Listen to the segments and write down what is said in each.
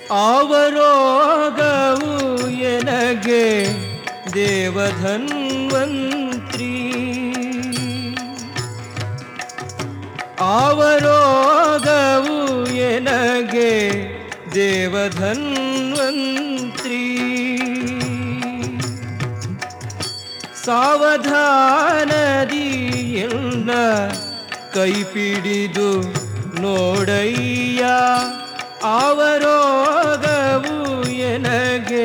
ಆವರೋಗವು ಎನಗೆ ದೇವಧನ್ವಂತ್ರಿ ಆವರೋಗವು ಎನಗೆ ದೇವಧನ್ವಂತ್ರಿ ಸಾವಧಾನದಿ ಎನ್ನ ಕೈ ಪಿಡಿದು ನೋಡಯ್ಯ ಆವರೋಗವು ಎನಗೆ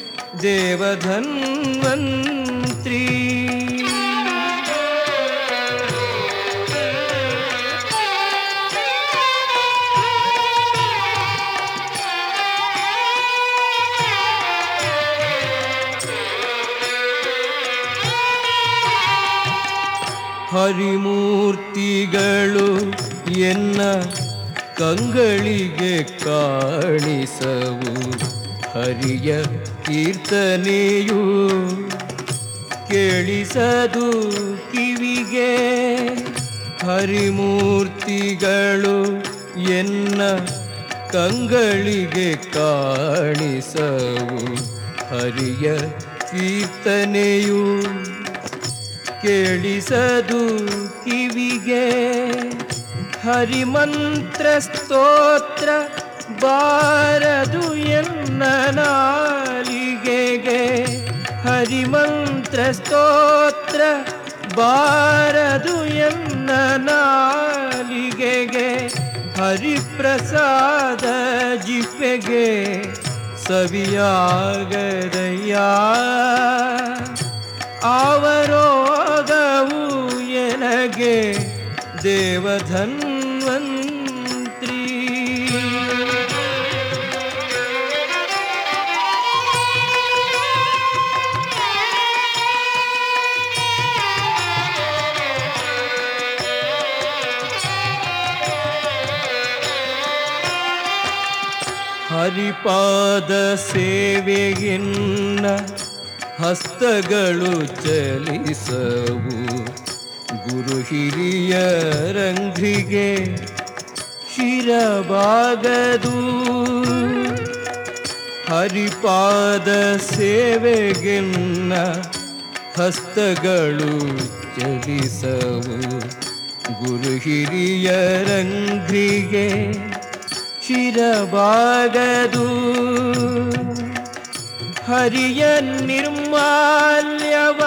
ದೇವಧನ್ವಂತ್ರಿ ಹರಿಮೂರ್ತಿಗಳು ಎನ್ನ ಕಂಗಳಿಗೆ ಕಾಣಿಸವು ಹರಿಯ ಕೀರ್ತನೆಯು ಕೇಳಿಸದು ಕಿವಿಗೆ ಹರಿಮೂರ್ತಿಗಳು ಎನ್ನ ಕಂಗಳಿಗೆ ಕಾಣಿಸವು ಹರಿಯ ಕೀರ್ತನೆಯು ಕೇಳಿಸದು ಕಿವಿಗೆ ಹರಿಮಂತ್ರ ಸ್ತೋತ್ರ ಬಾರದು ಎನ್ನ ನಾಲಿಗೆಗೆ ಹರಿಮಂತ್ರ ಸ್ತೋತ್ರ ಬಾರದು ಎನ್ನ ನಾಲಿಗೆಗೆ ಹರಿಪ್ರಸಾದ ಜಿಪ್ಪೆಗೆ ಸವಿಯಾಗದಯ್ಯ ಆವರೋಗವು ಎನಗೆ ದೇವಧನ್ವಂತ್ರಿ ಹರಿಪಾದ ಸೇವೆಯನ್ನ ಹಸ್ತಗಳು ಚಲಿಸವು ಗುರು ಹಿರಿಯರಂಘ್ರಿಗೆ ಶಿರಬಾಗದು ಹರಿಪಾದ ಸೇವೆಗೆನ್ನ ಹಸ್ತಗಳು ಚಲಿಸವು ಗುರು ಹಿರಿಯರಂಘ್ರಿಗೆ ಶಿರಬಾಗದು ಹರಿಯ ನಿರ್ಮಾಲ್ಯವ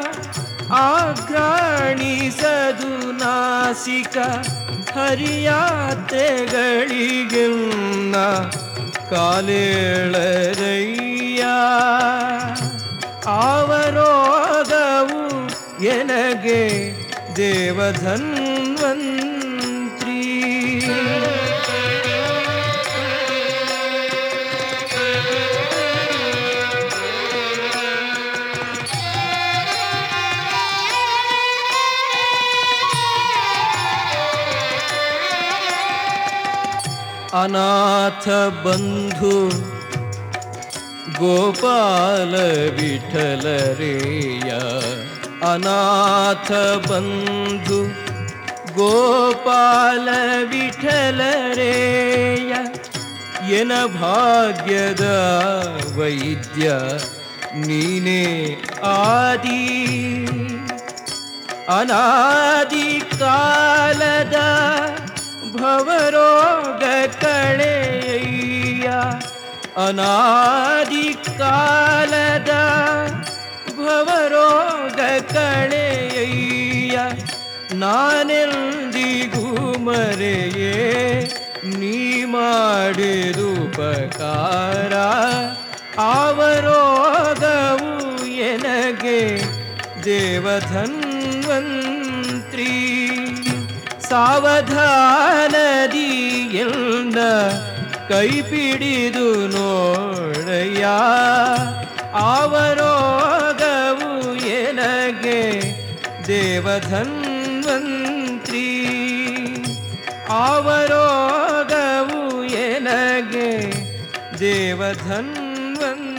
ಆಘ್ರಾಣಿಸದು ನಾಸಿಕ ಹರಿಯಾತೆಗಳಿಗೆನ್ನ ಕಾಲೇಳರಯ್ಯ ಆವರೋಗವು ಎನಗೆ ದೇವಧನ್ವಂತ್ರಿ ಅನಾಥ ಬಂಧು ಗೋಪಾಲ ವಿಠಲರೇಯ ಅನಾಥ ಬಂಧು ಗೋಪಾಲ ವಿಠಲರೇಯ ಎನ ಭಾಗ್ಯದ ವೈದ್ಯ ನೀನೇ ಆದಿ ಅನಾದಿ ಕಾಲದ ಭವರೋಗ ಕಳೆಯ ಅನಾದಿ ಕಾಲದ ಭವರೋಗ ಕಳೆಯ ನಾನೆಂದಿಗೂ ಮರೆಯೇ ನೀ ಮಾಡಿದುಪಕಾರ ಆವರೋಗವು ಎನಗೆ ದೇವಧನ್ವಂತ್ರಿ ಸಾವಧಾನದಿ ಎಲ್ಲ ಕೈ ಪಿಡಿದು ನೋಡಯ್ಯ ಆವರೋಗವು ಎನಗೆ ದೇವಧನ್ವಂತ್ರಿ ಆವರೋಗವು ಎನಗೆ ದೇವಧನ್ವಂತ್ರಿ